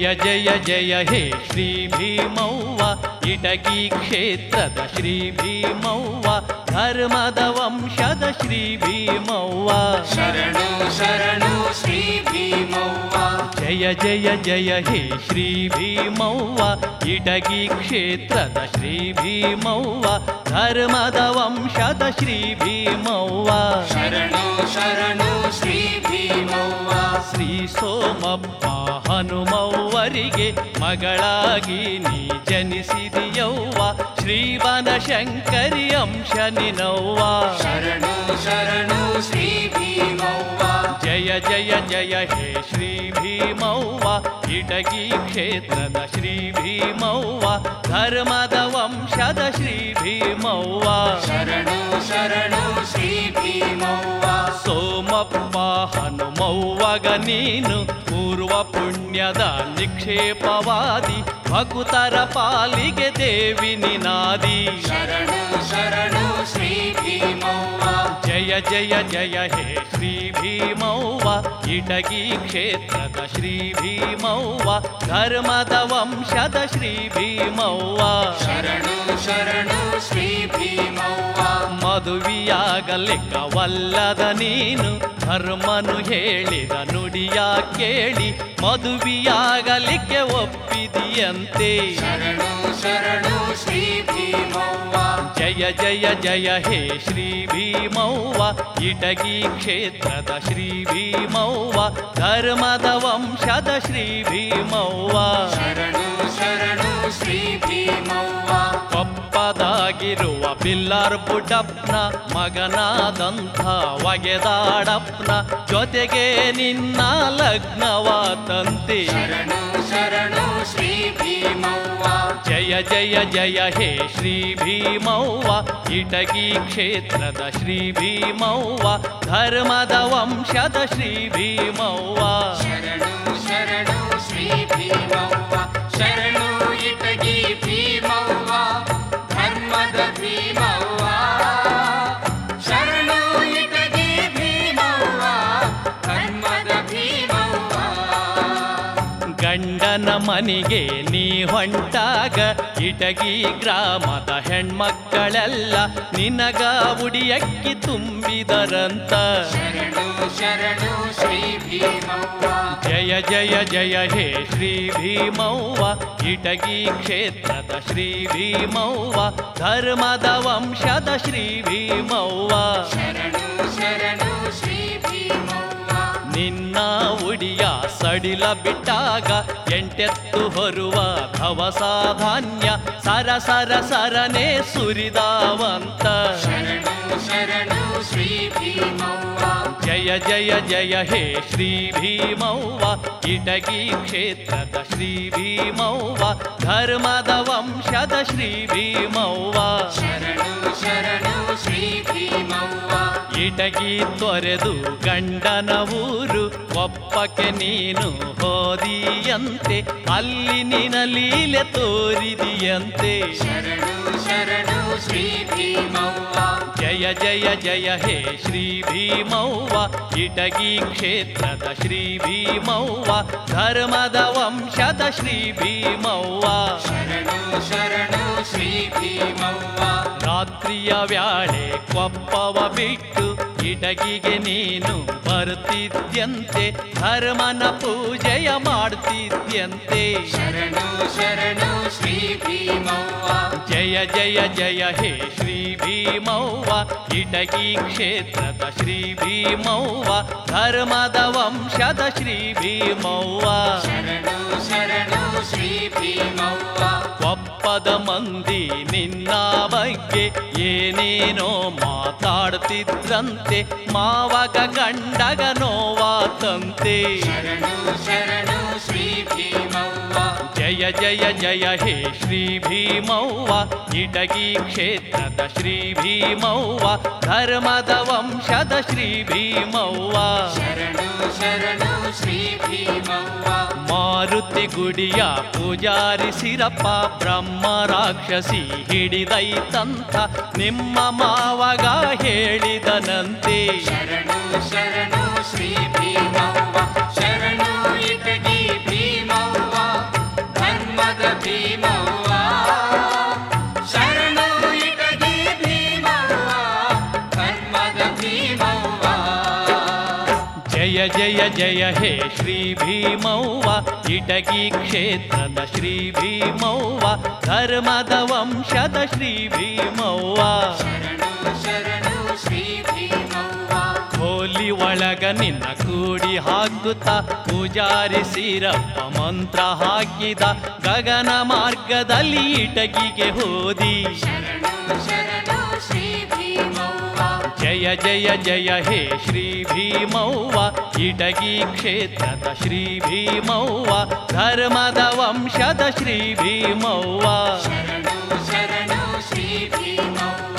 ಜಯ ಜಯ ಹೇ ಶ್ರೀ ಭೀಮವ್ವ ಇಟಗಿ ಕ್ಷೇತ್ರದ ಶ್ರೀ ಭೀಮವ್ವ ಧರ್ಮದ ವಂಶದ ಶ್ರೀ ಭೀಮವ್ವ ಶರಣು ಶರಣು ಶ್ರೀ ಭೀಮವ್ವ ಜಯ ಜಯ ಜಯ ಹೇ ಶ್ರೀ ಭೀಮವ್ವ ಇಟಗಿ ಕ್ಷೇತ್ರದ ಶ್ರೀ ಭೀಮವ್ವ ಧರ್ಮದ ವಂಶದ ಶ್ರೀ ಭೀಮವ್ವ ಶರಣು ಶರಣು ಶ್ರೀ ಭೀಮವ್ವ ಶ್ರೀ ಸೋಮಪ್ಪ ಹನುಮವ್ವರಿಗೆ ಮಗಳಾಗಿ ನೀ ಜನಿಸಿದಿಯವ್ವ ಶ್ರೀ ಬನಶಂಕರಿ ಅಂಶ ನಿನವ್ವ ಶರಣು ಶರಣು ಶ್ರೀ ಭೀಮವ್ವ ಜಯ ಜಯ ಜಯ ಹೇ ಶ್ರೀ ಭೀಮವ್ವ ಇಟಗಿ ಕ್ಷೇತ್ರದ ಶ್ರೀ ಭೀಮವ್ವ ಧರ್ಮದ ವಂಶದ ಶ್ರೀ ಭೀಮವ್ವ ಶರಣು ಶರಣು ಶ್ರೀ ಭೀಮವ್ವ ಸೋಮಪ್ಪ ಹನುಮವ್ವಗ ನೀನು ಪೂರ್ವ ಪುಣ್ಯದ ನಿಕ್ಷೇಪವಾದಿ ಭಕುತರ ಪಾಲಿಗೆ ದೇವಿ ನಿನಾದಿ ಶರಣು ಶರಣು ಶ್ರೀ ಭೀಮವ್ವ ಜಯ ಜಯ ಜಯ ಹೇ ಶ್ರೀ ಭೀಮವ್ವ ಇಟಗಿ ಕ್ಷೇತ್ರದ ಶ್ರೀ ಭೀಮವ್ವ ಧರ್ಮದ ವಂಶದ ಶ್ರೀ ಭೀಮವ್ವ ಶರಣು ಶರಣು ಶ್ರೀ ಭೀಮವ್ವ ಮದುವಿಯಾಗಲಿಕ್ಕವಲ್ಲದ ನೀನು ಧರ್ಮನು ಹೇಳಿದ ನುಡಿಯ ಕೇಳಿ ಮದುವೆಯಾಗಲಿಕ್ಕೆ ಒಪ್ಪಿದಿಯಂತೆ ಶರಣು ಶರಣು ಶ್ರೀ ಭೀಮವ್ವ ಜಯ ಜಯ ಜಯ ಹೇ ಶ್ರೀ ಭೀಮವ್ವ ಇಟಗಿ ಕ್ಷೇತ್ರದ ಶ್ರೀ ಭೀಮವ್ವ ಧರ್ಮದ ವಂಶದ ಶ್ರೀ ಭೀಮವ್ವ ಶರಣು ಶರಣು ಶ್ರೀ ಭೀಮವ್ವ ಕೊಪ್ಪದಾಗಿರುವ ಬಿಲ್ಲಾರ್ ಬುಡಪ್ನ ಮಗನಾದಂಥ ಒಗೆದಾಡಪ್ನ ಜೊತೆಗೆ ನಿನ್ನ ಲಗ್ನವಾತಂತೆ ಶರಣು ಶರಣು ಶ್ರೀ ಭೀಮವ್ವ ಜಯ ಜಯ ಜಯ ಹೇ ಶ್ರೀ ಭೀಮವ್ವ ಇಟಗಿ ಕ್ಷೇತ್ರದ ಶ್ರೀ ಭೀಮವ್ವ ಧರ್ಮದ ವಂಶದ ಶ್ರೀ ಭೀಮವ್ವ ಶರಣು ಶರಣು ಶ್ರೀ ಭೀಮವ್ವ ಶರಣು ಇಟಗಿ ಭೀಮವ್ವ ಧರ್ಮದ ಭೀಮವ್ವ ಶರಣು ಇಟಗಿ ಭೀಮವ್ವ ಧರ್ಮದ ಭೀಮವ್ವ ಗಂಡನ ಮನೆಗೆ ನೀ ಹೊಂಟಾಗ ಇಟಗಿ ಗ್ರಾಮದ ಹೆಣ್ಮಕ್ಕಳೆಲ್ಲ ನಿನಗ ಉಡಿಯಕ್ಕಿ ತುಂಬಿದರಂತ ಶರಣು ಶರಣು ಶ್ರೀ ಭೀಮವ್ವ ಜಯ ಜಯ ಜಯ ಹೇ ಶ್ರೀ ಭೀಮವ್ವ ಇಟಗಿ ಕ್ಷೇತ್ರದ ಶ್ರೀ ಭೀಮವ್ವ ಧರ್ಮದ ವಂಶದ ಶ್ರೀ ಭೀಮವ್ವ ಶರಣು ಶರಣು ಶ್ರೀ ಭೀಮವ್ವ ನಿನ್ನ ಉಡಿಯ ಸಡಿಲ ಬಿಟ್ಟಾಗ ಎಂಟೆತ್ತು ಹೊರುವ ಧವಸ ಧಾನ್ಯ ಸರ ಸರ ಸರನೆ ಸುರಿದಾವಂತ ಶರಣು ಶರಣು ಶ್ರೀ ಭೀಮವ್ವ ಜಯ ಜಯ ಜಯ ಹೇ ಶ್ರೀ ಭೀಮವ್ವ ಇಟಗಿ ಕ್ಷೇತ್ರದ ಶ್ರೀ ಭೀಮವ್ವ ಧರ್ಮದ ವಂಶದ ಶ್ರೀ ಭೀಮವ್ವ ಶರಣು ಶರಣು ಶ್ರೀ ಭೀಮವ್ವ ಇಟಗಿ ತೊರೆದು ಗಂಡನ ಊರು ಒಪ್ಪಕ್ಕೆ ನೀನು ಹೋದಿಯಂತೆ ಅಲ್ಲಿ ನಿನ ಲೀಲೆ ತೋರಿದಿಯಂತೆ ಶರಣು ಶರಣು ಶ್ರೀ ಭೀಮವ್ವ ಜಯ ಜಯ ಜಯ ಹೇ ಶ್ರೀ ಭೀಮವ್ವ ಇಟಗಿ ಕ್ಷೇತ್ರದ ಶ್ರೀ ಭೀಮವ್ವ ಧರ್ಮದ ವಂಶದ ಶ್ರೀ ಭೀಮವ್ವ ಶರಣು ಶರಣು ಶ್ರೀ ಭೀಮವ್ವ ರಾತ್ರಿಯ ವ್ಯಾಳೆ ಕೊಪ್ಪವ ಬಿಟ್ಟು ಇಟಗಿಗೆ ನೀನು ಬರ್ತಿದ್ಯಂತೆ ಧರ್ಮನ ಪೂಜೆಯ ಮಾಡ್ತಿದ್ಯಂತೆ ಶರಣು ಶರಣು ಶ್ರೀ ಭೀಮವ್ವ ಜಯ ಜಯ ಜಯ ಹೇ ಶ್ರೀ ಭೀಮವ್ವ ಇಟಗಿ ಕ್ಷೇತ್ರದ ಶ್ರೀ ಭೀಮವ್ವ ಧರ್ಮದ ವಂಶದ ಶ್ರೀ ಭೀಮವ್ವ ಶರಣು ಶರಣು ಶ್ರೀ ಭೀಮವ್ವ ಒಪ್ಪದ ಮಂದಿ ನಿನ್ನ ಬಗ್ಗೆ ಏನೇನೋ ಮಾತಾಡ್ತಿದ್ರಂತೆ ಮಾವಗ ಗಂಡಗ ನೋವಾತಂತೆ ಶರಣು ಶರಣು ಶ್ರೀ ಭೀಮವ್ವ ಜಯ ಜಯ ಜಯ ಹೇ ಶ್ರೀ ಭೀಮವ್ವ ಇಟಗಿ ಕ್ಷೇತ್ರದ ಶ್ರೀ ಭೀಮವ್ವ ಧರ್ಮದ ವಂಶದ ಶ್ರೀ ಭೀಮವ್ವ ಶರಣು ಶರಣು ಶ್ರೀ ಭೀಮವ್ವ ಮಾರುತಿ ಗುಡಿಯ ಪೂಜಾರಿ ಸಿರಪ್ಪ ಬ್ರಹ್ಮ ರಾಕ್ಷಸಿ ಹಿಡಿದೈತಂತ ನಿಮ್ಮ ಮಾವಗ ಹೇಳಿದನಂತೆ ಶರಣು ಶರಣು ಶ್ರೀ ಭೀಮವ್ವ ಶರಣು ಇಟಗಿ ಭೀಮವ್ವ ಜಯ ಹೇ ಶ್ರೀ ಭೀಮವ್ವ ಇಟಗಿ ಕ್ಷೇತ್ರದ ಶ್ರೀ ಭೀಮವ್ವ ಧರ್ಮದ ವಂಶದ ಶ್ರೀ ಭೀಮವ್ವ ಶರಣು ಶರಣು ಶ್ರೀ ಭೀಮವ್ವ ಹೋಲಿ ಒಳಗ ನಿನ್ನ ಕೂಡಿ ಹಾಕುತ್ತಾ ಪೂಜಾರಿ ಸಿರಪ್ಪ ಮಂತ್ರ ಹಾಕಿದ ಗಗನ ಮಾರ್ಗದಲ್ಲಿ ಇಟಗಿಗೆ ಹೋದಿ ಶರಣು ಶರಣು ಶ್ರೀ ಭೀಮವ್ವ ಜಯ ಜಯ ಜಯ ಹೇ ಶ್ರೀ ಭೀಮವ್ವ ಇಟಗಿ ಕ್ಷೇತ್ರದ ಶ್ರೀ ಭೀಮವ್ವ ಧರ್ಮದ ವಂಶದ ಶ್ರೀ ಭೀಮವ್ವ ಶರಣು ಶರಣು ಶ್ರೀ ಭೀಮವ್ವ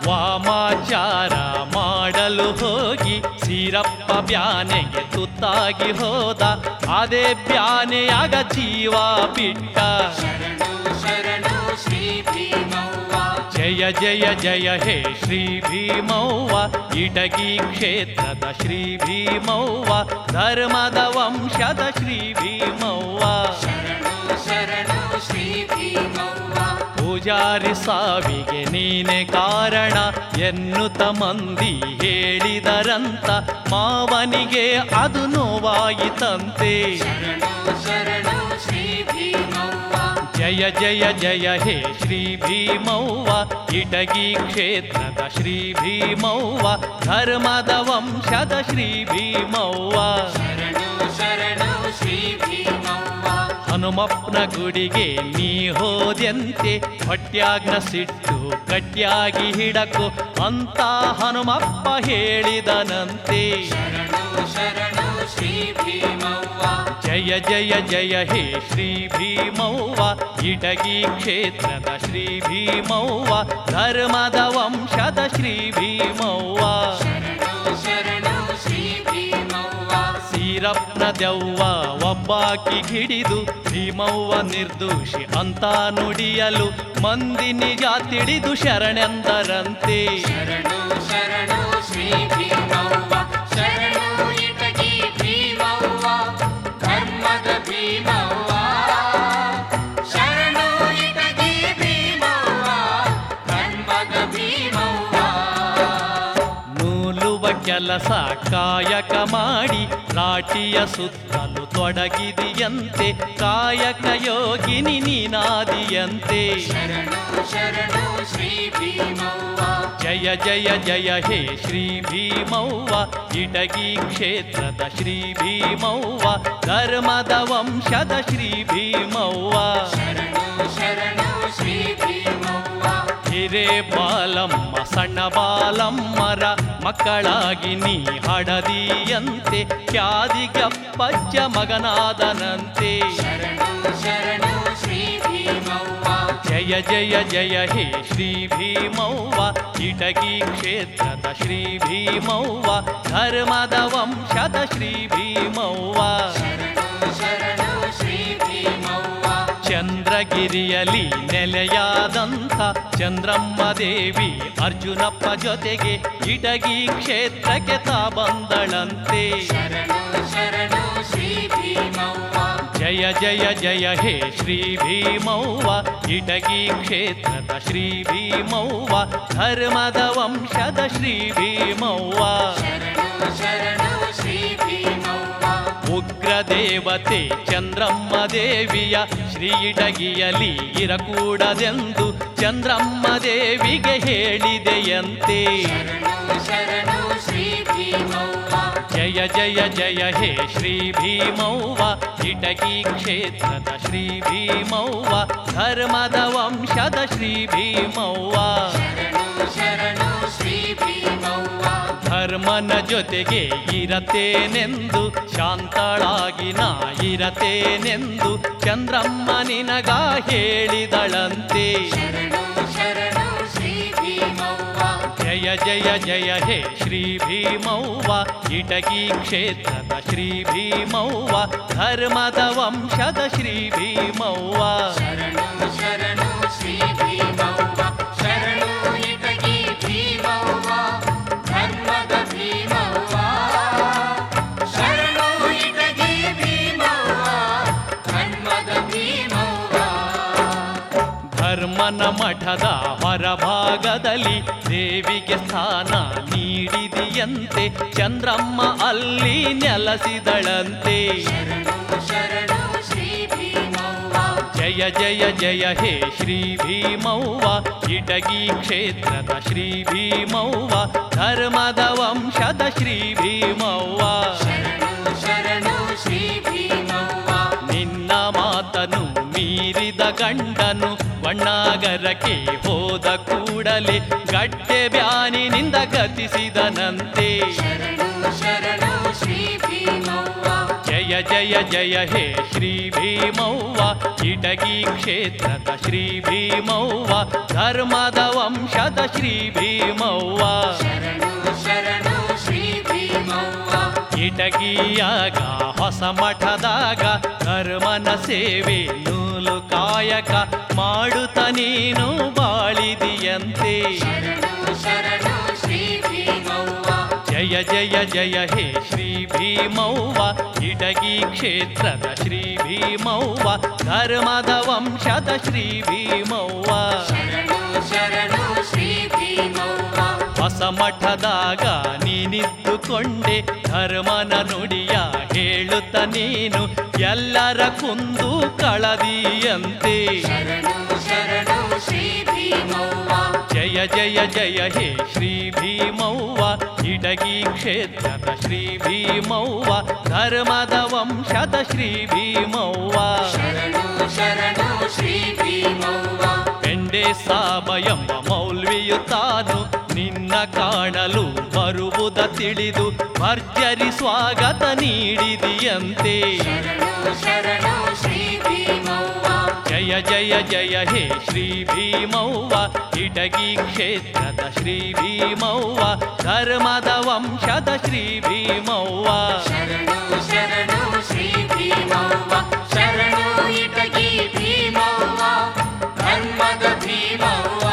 ವಾಮಾಚಾರ ಮಾಡಲು ಹೋಗಿ ಸಿರಪ್ಪ ಬ್ಯಾನೆಗೆ ತುತ್ತಾಗಿ ಹೋದ ಅದೇ ಬ್ಯಾನೆಯಾಗ ಜೀವ ಬಿಟ್ಟ ಶರಣು ಶರಣು ಶ್ರೀ ಭೀಮವ್ವ ಜಯ ಜಯ ಜಯ ಹೇ ಶ್ರೀ ಭೀಮವ್ವ ಇಟಗಿ ಕ್ಷೇತ್ರದ ಶ್ರೀ ಭೀಮವ್ವ ಧರ್ಮದ ವಂಶದ ಶ್ರೀ ಭೀಮವ್ವ ಶರಣು ಶರಣು ಶ್ರೀ ಭೀಮವ್ವ ಪೂಜಾರಿ ಸಾವಿಗೆ ನೀನೆ ಕಾರಣ ಎನ್ನುತ್ತ ಮಂದಿ ಹೇಳಿದರಂತ ಮಾವನಿಗೆ ಅದು ನೋವಾಯಿತಂತೆ ಶರಣು ಶರಣು ಶ್ರೀ ಭೀಮವ್ವ ಜಯ ಜಯ ಜಯ ಹೇ ಶ್ರೀ ಭೀಮವ್ವ ಇಟಗಿ ಕ್ಷೇತ್ರದ ಶ್ರೀ ಭೀಮವ್ವ ಧರ್ಮದ ವಂಶದ ಶ್ರೀ ಭೀಮವ್ವ ಶರಣು ಶರಣು ಶ್ರೀ ಭೀಮವ್ವ ಹನುಮಪ್ಪನ ಗುಡಿಗೆ ನೀ ಹೋದೆಂತೆ ಹೊಟ್ಯಾಗ್ನ ಸಿಟ್ಟು ಗಟ್ಟಿಯಾಗಿ ಹಿಡಕು ಅಂತ ಹನುಮಪ್ಪ ಹೇಳಿದನಂತೆ ಶರಣು ಶರಣು ಶ್ರೀ ಭೀಮವ್ವ ಜಯ ಜಯ ಜಯ ಹೇ ಶ್ರೀ ಭೀಮವ್ವ ಇಟಗಿ ಕ್ಷೇತ್ರದ ಶ್ರೀ ಭೀಮವ್ವ ಧರ್ಮದ ವಂಶದ ಶ್ರೀ ಭೀಮವ್ವ ಶರಣು ಶರಣು ಶ್ರೀ ಭೀಮವ್ವ ಸೀರಪ್ಪನ ದೆವ್ವ ಒಬ್ಬಾಕಿ ಹಿಡಿದು ಭೀಮವ್ವ ನಿರ್ದೋಷಿ ಅಂತ ನುಡಿಯಲು ಮಂದಿ ನಿಜ ತಿಳಿದು ಶರಣೆಂದರಂತೆ ಶರಣು ಶರಣು ಶ್ರೀ ಭೀಮವ್ವ ಶರಣು ಇಟಗಿ ಭೀಮವ್ವ ಧರ್ಮದ ಭೀಮವ್ವ ಶರಣು ಇಟಗಿ ಭೀಮವ್ವ ಧರ್ಮದ ಭೀಮವ್ವ ನೂಲುವ ಕೆಲಸ ಕಾಯಕ ಮಾಡಿ ರಾಟಿಯ ಸುತ್ತಲು ತೊಡಗಿದಿಯಂತೆ ಕಾಯಕ ಯೋಗಿನಿ ನೀನಾದಿಯಂತೆ ಶರಣು ಶರಣು ಶ್ರೀ ಭೀಮವ್ವ ಜಯ ಜಯ ಜಯ ಹೇ ಶ್ರೀ ಭೀಮವ್ವ ಇಟಗಿ ಕ್ಷೇತ್ರದ ಶ್ರೀ ಭೀಮವ್ವ ಧರ್ಮದ ವಂಶದ ಶ್ರೀ ಭೀಮವ್ವ ಶರಣು ಶರಣು ಶ್ರೀ ಭೀಮವ್ವ ಹಿರೇ ಬಾಲಮ್ಮ ಸಣ್ಣ ಬಾಲಮ್ಮರ ಮಕ್ಕಳಾಗಿ ನೀ ಹಡದಿಯಂತೆ ಖ್ಯಾದಿಗಪ್ಪಜ್ಜ ಮಗನಾದನಂತೆ ಶರಣು ಶರಣು ಶ್ರೀ ಭೀಮವ್ವ ಜಯ ಜಯ ಜಯ ಹೇ ಶ್ರೀ ಭೀಮವ್ವ ಇಟಗಿ ಕ್ಷೇತ್ರದ ಶ್ರೀ ಭೀಮವ್ವ ಧರ್ಮದ ವಂಶದ ಶ್ರೀ ಭೀಮವ್ವ ಶರಣು ಶರಣು ಶ್ರೀ ಭೀಮವ್ವ ಚಂದ್ರಗಿರಿಯಲ್ಲಿ ನೆಲೆಯಾದಂಥ ಚಂದ್ರಮ್ಮ ದೇವಿ ಅರ್ಜುನಪ್ಪ ಜೊತೆಗೆ ಇಟಗಿ ಕ್ಷೇತ್ರಕ್ಕೆ ತಾ ಬಂದಳಂತೆ ಶರಣು ಶರಣು ಶ್ರೀ ಭೀಮವ್ವ ಜಯ ಜಯ ಜಯ ಹೇ ಶ್ರೀ ಭೀಮವ್ವ ಇಟಗಿ ಕ್ಷೇತ್ರದ ಶ್ರೀ ಭೀಮವ್ವ ಧರ್ಮದ ವಂಶದ ಶ್ರೀ ಭೀಮವ್ವ ಶರಣು ಶರಣು ಶ್ರೀ ಭೀಮವ್ವ ಉಗ್ರ ದೇವತೆ ಚಂದ್ರಮ್ಮ ದೇವಿಯ ಶ್ರೀ ಇಟಗಿಯಲಿ ಇರಕೂಡದೆಂದು ಚಂದ್ರಮ್ಮ ದೇವಿಗೆ ಹೇಳಿದೆಯಂತೆ ಶರಣು ಶರಣು ಶ್ರೀ ಭೀಮವ್ವ ಜಯ ಜಯ ಜಯ ಹೇ ಶ್ರೀ ಭೀಮವ್ವ ಇಟಗಿ ಕ್ಷೇತ್ರದ ಶ್ರೀ ಭೀಮವ್ವ ಧರ್ಮದ ವಂಶದ ಶ್ರೀ ಭೀಮವ್ವ ಶರಣು ಶರಣು ಶ್ರೀ ಭೀಮವ್ವ ಧರ್ಮನ ಜೊತೆಗೆ ಇರತೇನೆಂದು ಶಾಂತಳಾಗಿ ನಾ ಇರತೇನೆಂದು ಚಂದ್ರಮ್ಮ ನಿನಗ ಹೇಳಿದಳಂತೆ ಶರಣು ಶರಣು ಶ್ರೀ ಭೀಮವ್ವ ಜಯ ಜಯ ಜಯ ಹೇ ಶ್ರೀ ಭೀಮವ್ವ ಇಟಗಿ ಕ್ಷೇತ್ರದ ಶ್ರೀ ಭೀಮವ್ವ ಧರ್ಮದ ವಂಶದ ಶ್ರೀ ಭೀಮವ್ವ ಶರಣು ಶರಣು ಶ್ರೀ ಭೀಮವ್ವ ಶರಣು ಇಟಗಿ ಭೀಮವ್ವ ಧರ್ಮದ ಭೀಮವ್ವ ಶರಣು ಇಟಗಿ ಭೀಮವ್ವ ಧರ್ಮದ ಭೀಮವ್ವ ಧರ್ಮನ ಮಠದ ಹೊರಭಾಗದಲ್ಲಿ ದೇವಿಗೆ ಸ್ಥಾನ ನೀಡಿದೆಯಂತೆ ಚಂದ್ರಮ್ಮ ಅಲ್ಲಿ ನೆಲೆಸಿದಳಂತೆ ಶರಣು ಶರಣು ಶ್ರೀ ಭೀಮವ್ವ ಜಯ ಜಯ ಜಯ ಹೇ ಶ್ರೀ ಭೀಮವ್ವ ಇಟಗಿ ಕ್ಷೇತ್ರದ ಶ್ರೀ ಭೀಮವ್ವ ಧರ್ಮದ ವಂಶದ ಶ್ರೀ ಭೀಮವ್ವ ಶರಣು ಶರಣು ಶ್ರೀ ಭೀಮವ್ವ ನಿನ್ನ ಮಾತನು ಮೀರಿದ ಗಂಡನು ಬಣ್ಣಾಗರಕ್ಕೆ ಹೋದ ಕೂಡಲೇ ಗಡ್ಡೆ ಬ್ಯಾನಿನಿಂದ ಗತಿಸಿದನಂತೆ ಶರಣು ಶರಣು ಶ್ರೀ ಭೀಮವ್ವ ಜಯ ಜಯ ಜಯ ಹೇ ಶ್ರೀ ಭೀಮವ್ವ ಇಟಗಿ ಕ್ಷೇತ್ರದ ಶ್ರೀ ಭೀಮವ್ವ ಧರ್ಮದ ವಂಶದ ಶ್ರೀ ಭೀಮವ್ವ ಶರಣು ಶರಣು ಶ್ರೀ ಭೀಮವ್ವ ಇಟಗಿಯಾಗ ಹೊಸ ಮಠದಾಗ ಧರ್ಮನ ಸೇವೆ ನೂಲು ಕಾಯಕ ಮಾಡುತ್ತ ನೀನು ಬಾಳಿದಿಯಂತೆ ಶರಣು ಶರಣು ಶ್ರೀ ಭೀಮವ್ವ ಜಯ ಜಯ ಜಯ ಹೇ ಶ್ರೀ ಭೀಮವ್ವ ಇಟಗಿ ಕ್ಷೇತ್ರದ ಶ್ರೀ ಭೀಮವ್ವ ಧರ್ಮದ ವಂಶದ ಶ್ರೀ ಭೀಮವ್ವ ಶರಣು ಶರಣು ಶ್ರೀ ಭೀಮವ್ವ ಹೊಸ ಮಠದಾಗ ನೀನಿದ್ದುಕೊಂಡೆ ಧರ್ಮನ ನುಡಿಯ ಹೇಳುತ್ತ ನೀನು ಎಲ್ಲರ ಕುಂದು ಕಳದಿಯಂತೆ ಶರಣು ಶರಣು ಶ್ರೀ ಭೀಮವ್ವ ಜಯ ಜಯ ಜಯ ಹೇ ಶ್ರೀ ಭೀಮವ್ವ ಇಟಗಿ ಕ್ಷೇತ್ರದ ಶ್ರೀ ಭೀಮವ್ವ ಧರ್ಮದ ವಂಶದ ಶ್ರೀ ಭೀಮವ್ವ ಶರಣು ಶರಣು ಶ್ರೀ ಭೀಮವ್ವ ಪೆಂಡೆ ಸಾಬಯಂಬ ಮೌಲ್ವಿಯು ತಾನು ನಿನ್ನ ಕಾಣಲು ಬರುವುದ ತಿಳಿದು ಭರ್ಜರಿ ಸ್ವಾಗತ ನೀಡಿದಿಯಂತೆ ಶರಣು ಶರಣು ಶ್ರೀ ಭೀಮವ್ವ ಜಯ ಜಯ ಜಯ ಹೇ ಶ್ರೀ ಭೀಮವ್ವ ಇಟಗಿ ಕ್ಷೇತ್ರದ ಶ್ರೀ ಭೀಮವ್ವ ಧರ್ಮದ ವಂಶದ ಶ್ರೀ ಭೀಮವ್ವ ಶರಣು ಶರಣು ಶ್ರೀ ಭೀಮವ್ವ ಶರಣು ಇಟಗಿ ಭೀಮವ್ವ ಧರ್ಮದ ಭೀಮವ್ವ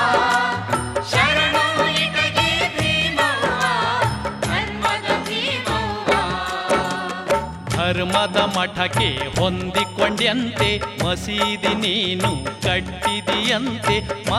ಶರಣು ಇಟಗಿ ಭೀಮವ್ವ ಧರ್ಮದ ಭೀಮವ್ವ ಧರ್ಮದ ಮಠಕ್ಕೆ ಹೊಂದಿಕೊಂಡ್ಯಂತೆ ಮಸೀದಿ ನೀನು ಕಟ್ಟಿದಿಯಂತೆ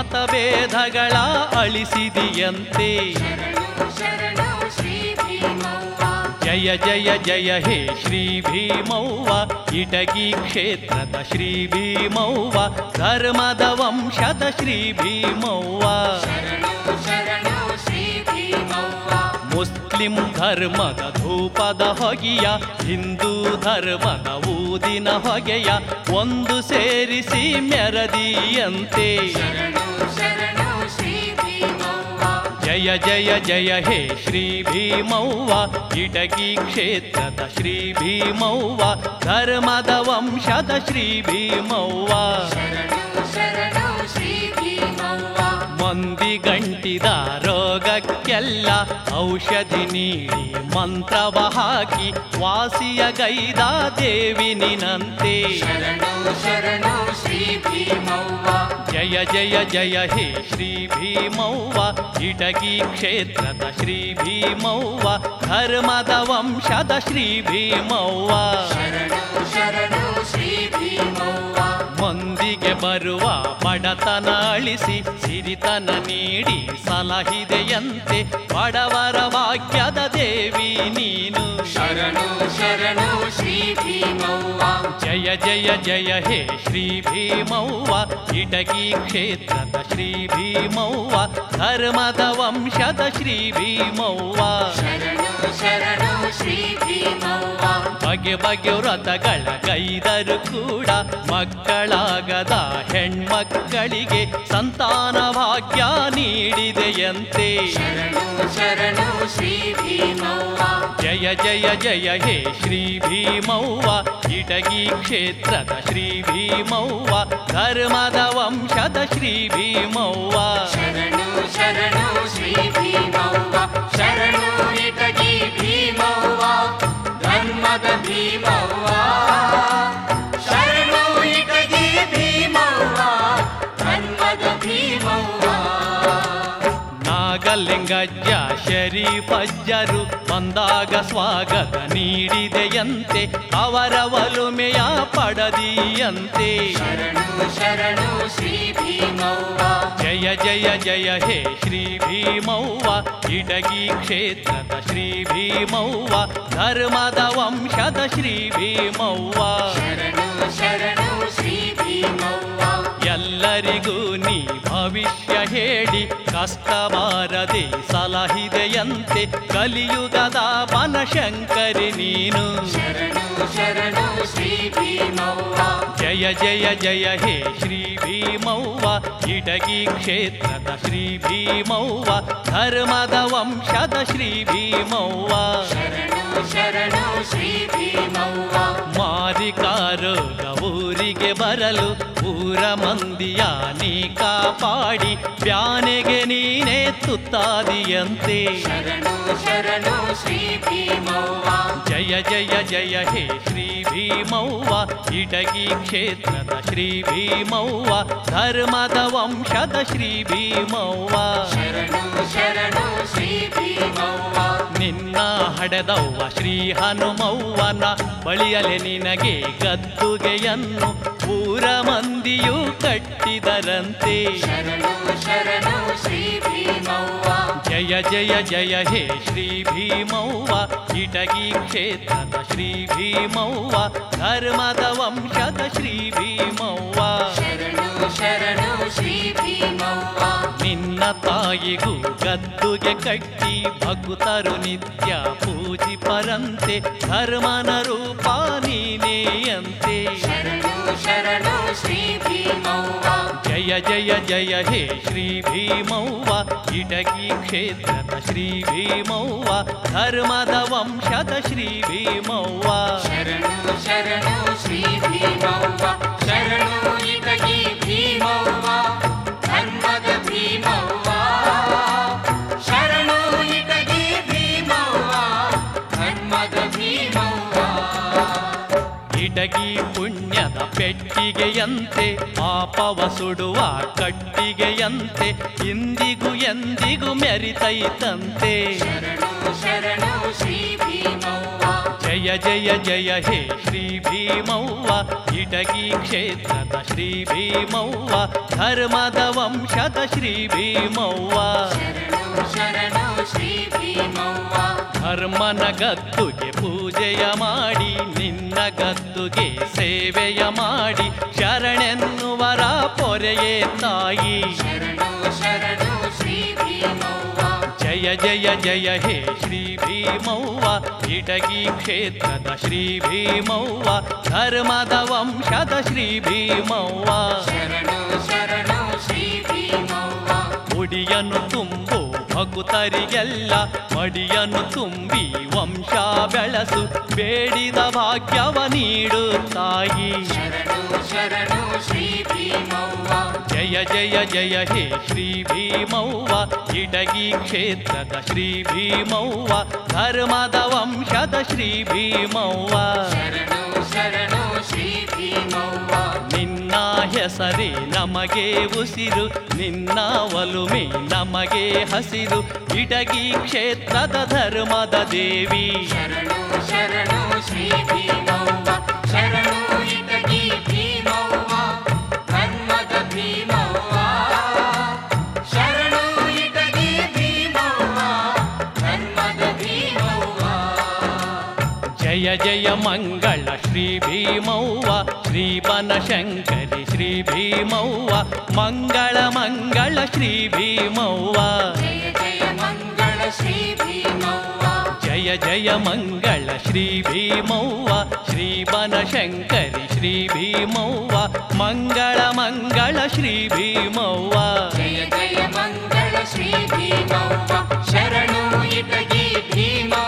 ಮತಭೇದಗಳ ಅಳಿಸಿದಿಯಂತೆ ಶರಣು ಶರಣು ಶ್ರೀ ಭೀಮವ್ವ ಜಯ ಜಯ ಜಯ ಹೇ ಶ್ರೀ ಭೀಮವ್ವ ಇಟಗಿ ಕ್ಷೇತ್ರದ ಶ್ರೀ ಭೀಮವ್ವ ಧರ್ಮದ ವಂಶದ ಶ್ರೀ ಭೀಮವ್ವ ಶರಣು ಶರಣು ಶ್ರೀ ಭೀಮವ್ವ ಮುಸ್ಲಿಂ ಧರ್ಮದ ಧೂಪದ ಹೊಗೆಯ ಹಿಂದೂ ಧರ್ಮದ ಊದಿನ ಹೊಗೆಯ ಒಂದು ಸೇರಿಸಿ ಮೆರದಿಯಂತೆ ಶರಣು ಶರಣು ಶ್ರೀ ಭೀಮವ್ವ ಜಯ ಜಯ ಜಯ ಹೇ ಶ್ರೀ ಭೀಮವ್ವ ಇಟಗಿ ಕ್ಷೇತ್ರದ ಶ್ರೀ ಭೀಮವ್ವ ಧರ್ಮದ ವಂಶದ ಶ್ರೀ ಭೀಮವ್ವ ಶರಣು ಶರಣು ಶ್ರೀ ಭೀಮವ್ವ ಮಂದಿ ಗಂಟಿದ ರೋಗಕ್ಕೆಲ್ಲ ಔಷಧಿ ನೀಡಿ ಮಂತ್ರವ ಹಾಕಿ ವಾಸಿಯ ಗೈದ ದೇವಿ ನಿನಂತೆ ಶರಣು ಶರಣು ಶ್ರೀ ಭೀಮವ್ವ ಜಯ ಜಯ ಜಯ ಹೇ ಶ್ರೀ ಭೀಮವ್ವ ಇಟಗಿ ಕ್ಷೇತ್ರದ ಶ್ರೀ ಭೀಮವ್ವ ಧರ್ಮದ ವಂಶದ ಶ್ರೀ ಭೀಮವ್ವ ಶರಣು ಶರಣು ಶ್ರೀ ಭೀಮವ್ವ ಮಂದಿಗೆ ಬರುವ ಬಡತನ ಅಳಿಸಿ ಸಿರಿತನ ನೀಡಿ ಸಲಹಿದೆಯಂತೆ ಬಡವರ ಭಾಗ್ಯದ ದೇವಿ ನೀನು ಶರಣು ಶರಣು ಶ್ರೀ ಭೀಮವ್ವ ಜಯ ಜಯ ಜಯ ಹೇ ಶ್ರೀ ಭೀಮವ್ವ ಇಟಗಿ ಕ್ಷೇತ್ರದ ಶ್ರೀ ಭೀಮವ್ವ ಧರ್ಮದ ವಂಶದ ಶ್ರೀ ಭೀಮವ್ವ ಶರಣು ಶರಣು ಶ್ರೀ ಭೀಮವ್ವ ಬಗೆ ಬಗೆ ವ್ರತಗಳ ಗೈದರು ಕೂಡ ಮಕ್ಕಳಾಗದ ಹೆಣ್ಮಕ್ಕಳಿಗೆ ಸಂತಾನ ಭಾಗ್ಯ ನೀಡಿದೆಯಂತೆ ಶರಣು ಶರಣು ಶ್ರೀ ಭೀಮವ್ವ ಜಯ ಜಯ ಜಯ ಹೇ ಶ್ರೀ ಭೀಮವ್ವ ಇಟಗಿ ಕ್ಷೇತ್ರದ ಶ್ರೀ ಭೀಮವ್ವ ಧರ್ಮದ ವಂಶದ ಶ್ರೀ ಭೀಮವ್ವ ಶರಣು ಶರಣು ಶ್ರೀ ಭೀಮವ್ವ ಶರಣು ಇಟಗಿ ಭೀಮವ್ವ ಧರ್ಮದ ಭೀಮವ್ವ ಶರಣು ಇಟಗಿ ಭೀಮವ್ವ ಧರ್ಮದ ಭೀಮವ್ವ ನಾಗಲಿಂಗಜ್ಜ ಶರೀಫಜ್ಜರು ಬಂದಾಗ ಸ್ವಾಗತ ನೀಡಿದೆಯಂತೆ ಅವರ ಒಲುಮೆಯ ಪಡದಿಯಂತೆ ಶರಣು ಶರಣು ಶ್ರೀ ಭೀಮವ್ವ ಜಯ ಜಯ ಜಯ ಹೇ ಶ್ರೀ ಭೀಮವ್ವ ಇಟಗಿ ಕ್ಷೇತ್ರದ ಶ್ರೀ ಭೀಮವ್ವ ಧರ್ಮದ ವಂಶದ ಶ್ರೀ ಭೀಮವ್ವ ಶರಣು ಶರಣು ಶ್ರೀ ಭೀಮವ್ವ ಎಲ್ಲರಿಗೂ ನೀ ಭವಿಷ್ಯ ಹೇಳಿ ಕಷ್ಟ ಬಾರದೆ ಸಲಹಿದೆಯಂತೆ ಕಲಿಯುಗದ ಬನಶಂಕರಿ ನೀನು ಶರಣು ಶರಣು ಶ್ರೀ ಭೀಮವ್ವ ಜಯ ಜಯ ಜಯ ಹೇ ಶ್ರೀ ಭೀಮವ್ವ ಇಟಗಿ ಕ್ಷೇತ್ರದ ಶ್ರೀ ಭೀಮವ್ವ ಧರ್ಮದ ವಂಶದ ಶ್ರೀ ಭೀಮವ್ವ ಶರಣು ಶರಣು ಶ್ರೀ ಭೀಮವ್ವ ಮಾರಿಕಾರೋಗ ಊರಿಗೆ ಬರಲು ಊರ ಮಂದಿಯ ನೀ ಕಾಪಾಡಿ ಬ್ಯಾನೆಗೆ ನೀನೇ ತುತ್ತಾದಿಯಂತೆ ಶರಣು ಶರಣು ಶ್ರೀ ಭೀಮವ್ವ ಜಯ ಜಯ ಜಯ ಹೇ ಶ್ರೀ ಭೀಮವ್ವ ಇಟಗಿ ಕ್ಷೇತ್ರದ ಶ್ರೀ ಭೀಮವ್ವ ಧರ್ಮದ ವಂಶದ ಶ್ರೀ ಭೀಮವ್ವ ಶರಣು ಶರಣು ಶ್ರೀ ಭೀಮವ್ವ ನಿನ್ನ ಹಡೆದವ್ವ ಶ್ರೀ ಹನುಮವ್ವನ ಬಳಿಯಲೆ ನಿನಗೆ ಗದ್ದುಗೆಯನ್ನು ಊರ ಮಂದಿಯು ಕಟ್ಟಿದರಂತೆ ಶರಣು ಶರಣು ಶ್ರೀ ಭೀಮವ್ವ ಜಯ ಜಯ ಜಯ ಹೇ ಶ್ರೀ ಭೀಮವ್ವ ಇಟಗಿ ಕ್ಷೇತ್ರದ ಶ್ರೀ ಭೀಮವ್ವ ಧರ್ಮದ ವಂಶದ ಶ್ರೀ ಭೀಮವ್ವ ಶರಣು ಶರಣು ಶ್ರೀ ಭೀಮವ್ವ ನಿನ್ನ ತಾಯಿಗೂ ಗದ್ದುಗೆ ಕಟ್ಟಿ ಭಕ್ತರು ನಿತ್ಯ ಪೂಜಿಪರಂತೆ ಧರ್ಮನ ರೂಪ ನೀನೆಯಂತೆ ಶರಣು ಶರಣು ಶ್ರೀ ಭೀಮವ್ವ ಜಯ ಜಯ ಜಯ ಹೇ ಶ್ರೀ ಭೀಮವ್ವ ಇಟಗಿ ಕ್ಷೇತ್ರದ ಶ್ರೀ ಭೀಮವ್ವ ಧರ್ಮದ ವಂಶದ ಶ್ರೀ ಭೀಮವ್ವ ಶರಣು ಶರಣು ಶ್ರೀ ಭೀಮವ್ವ ಶರಣು ಇಟಗಿ ಭೀಮವ್ವ ಧರ್ಮದ ಭೀಮವ್ವ ಶರಣು ಇಟಗಿ ಭೀಮವ್ವ ಧರ್ಮದ ಭೀಮವ್ವ ಇಟಗಿ ಪುಣ್ಯದ ಪೆಟ್ಟಿಗೆಯಂತೆ ಪಾಪವ ಸುಡುವ ಕಟ್ಟಿಗೆಯಂತೆ ಇಂದಿಗೂ ಎಂದಿಗೂ ಮೆರಿತೈತಂತೆ ಶರಣು ಶರಣು ಶ್ರೀ ಭೀಮವ್ವ ಜಯ ಜಯ ಜಯ ಹೇ ಶ್ರೀ ಭೀಮವ್ವ ಇಟಗಿ ಕ್ಷೇತ್ರದ ಶ್ರೀ ಭೀಮವ್ವ ಧರ್ಮದ ವಂಶದ ಶ್ರೀ ಭೀಮವ್ವ ಶರಣು ಶರಣು ಶ್ರೀ ಭೀಮವ್ವ ಧರ್ಮನ ಗದ್ದುಗೆ ಪೂಜೆಯ ಮಾಡಿ ನಿನ್ನ ಗದ್ದುಗೆ ಸೇವೆಯ ಮಾಡಿ ಶರಣೆನ್ನುವರ ಪೊರೆಯೇ ತಾಯಿ ಶರಣು ಶರಣು ಶ್ರೀ ಭೀಮವ್ವ ಜಯ ಜಯ ಜಯ ಹೇ ಶ್ರೀ ಭೀಮವ್ವ ಇಟಗಿ ಕ್ಷೇತ್ರದ ಶ್ರೀ ಭೀಮವ್ವ ಧರ್ಮದ ವಂಶದ ಶ್ರೀ ಭೀಮವ್ವ ಶರಣು ಶರಣು ಶ್ರೀ ಭೀಮವ್ವ ಉಡಿಯನ್ನು ತುಂಬು ಭಕ್ತರಿಗೆಲ್ಲ ಮಡಿಯನ್ನು ತುಂಬಿ ವಂಶ ಬೆಳಸು ಬೇಡಿದ ಭಾಗ್ಯವ ನೀಡು ತಾಯಿ ಶರಣು ಶರಣು ಶ್ರೀ ಭೀಮವ್ವ ಜಯ ಜಯ ಜಯ ಹೇ ಶ್ರೀ ಭೀಮವ್ವ ಇಟಗಿ ಕ್ಷೇತ್ರದ ಶ್ರೀ ಭೀಮವ್ವ ಧರ್ಮದ ವಂಶದ ಶ್ರೀ ಭೀಮವ್ವ ಶರಣು ಶರಣು ಶ್ರೀ ಭೀಮವ್ವ ನಿನ್ನ ಹೆಸರೇ ನಮಗೆ ಉಸಿರು ನಿನ್ನ ಒಲುಮೆ ನಮಗೆ ಹಸಿರು ಇಟಗಿ ಕ್ಷೇತ್ರದ ಧರ್ಮದ ದೇವಿ ಶರಣು ಶರಣು ಶ್ರೀ ಭೀಮವ್ವ ಶರಣು ಇಟಗಿ ಭೀಮವ್ವ ಧರ್ಮದ ಭೀಮವ್ವ ಶರಣು ಇಟಗಿ ಭೀಮವ್ವ ಧರ್ಮದ ಭೀಮವ್ವ ಜಯ ಜಯ ಮಂಗಳ ಶ್ರೀ ಭೀಮವ್ವ ಶ್ರೀ ಬನಶಂಕರಿ ಶ್ರೀ ಭೀಮವ್ವ ಮಂಗಳ ಮಂಗಳ ಶ್ರೀ ಭೀಮವ್ವ ಜಯ ಜಯ ಮಂಗಳ ಶ್ರೀ ಭೀಮವ್ವ ಜಯ ಜಯ ಮಂಗಳ ಶ್ರೀ ಭೀಮವ್ವ ಶ್ರೀ ಬನಶಂಕರಿ ಶ್ರೀ ಭೀಮವ್ವ ಮಂಗಳ ಮಂಗಳ ಶ್ರೀ ಭೀಮವ್ವ ಜಯ ಜಯ ಮಂಗಳ ಶ್ರೀ ಭೀಮವ್ವ ಶರಣು ಇಟಗಿ ಭೀಮ